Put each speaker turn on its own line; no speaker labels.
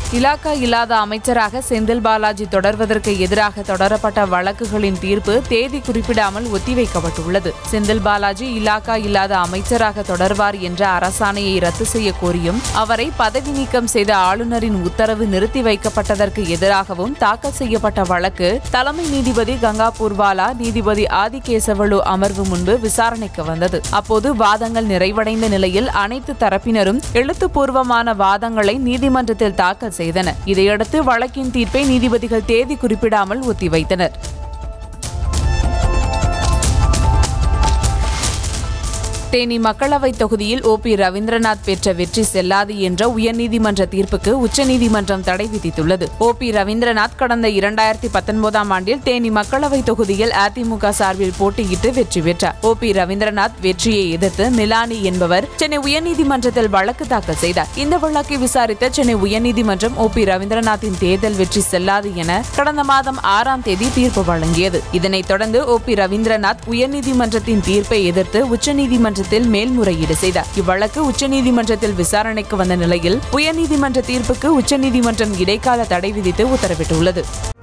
இலாக்கா இல்லாத அமைச்சராக செந்தில் பாலாஜி தொடர்வதற்கு எதிராக தொடரப்பட்ட வழக்குகளின் தீர்ப்பு தேதி குறிப்பிடாமல் ஒத்திவைக்கப்பட்டுள்ளது செந்தில் பாலாஜி இலாக்கா இல்லாத அமைச்சராக தொடர்வார் என்ற அரசாணையை ரத்து செய்ய கோரியும் அவரை பதவி நீக்கம் செய்த ஆளுநரின் உத்தரவு நிறுத்தி வைக்கப்பட்டதற்கு எதிராகவும் தாக்கல் செய்யப்பட்ட வழக்கு தலைமை நீதிபதி கங்கா பூர்வாலா நீதிபதி ஆதிகேசவலு அமர்வு முன்பு விசாரணைக்கு வந்தது அப்போது வாதங்கள் நிறைவடைந்த நிலையில் அனைத்து தரப்பினரும் எழுத்துப்பூர்வமான வாதங்களை நீதிமன்றத்தில் தாக்கல் செய்தனர் இதையடுத்து வழக்கின் தீர்ப்பை நீதிபதிகள் தேதி குறிப்பிடாமல் ஒத்திவைத்தனர் தேனி மக்களவைத் தொகுதியில் ஓ பி ரவீந்திரநாத் பெற்ற வெற்றி செல்லாது என்ற உயர்நீதிமன்ற தீர்ப்புக்கு உச்சநீதிமன்றம் தடை விதித்துள்ளது ஓ பி ரவீந்திரநாத் கடந்த இரண்டாயிரத்தி பத்தொன்பதாம் ஆண்டில் தேனி மக்களவைத் தொகுதியில் அதிமுக சார்பில் போட்டியிட்டு வெற்றி பெற்றார் ஓ பி ரவீந்திரநாத் வெற்றியை எதிர்த்து மிலானி என்பவர் சென்னை உயர்நீதிமன்றத்தில் வழக்கு தாக்கல் செய்தார் இந்த வழக்கை விசாரித்த சென்னை உயர்நீதிமன்றம் ஓ பி ரவீந்திரநாத்தின் தேர்தல் வெற்றி செல்லாது என கடந்த மாதம் ஆறாம் தேதி தீர்ப்பு வழங்கியது இதனைத் தொடர்ந்து ஓ பி ரவீந்திரநாத் உயர்நீதிமன்றத்தின் தீர்ப்பை எதிர்த்து உச்சநீதிமன்றத்தில் மேல்முறையீடு செய்தார் இவ்வழக்கு உச்சநீதிமன்றத்தில் விசாரணைக்கு வந்த நிலையில் உயர்நீதிமன்ற தீர்ப்புக்கு உச்சநீதிமன்றம் இடைக்கால தடை விதித்து உத்தரவிட்டுள்ளது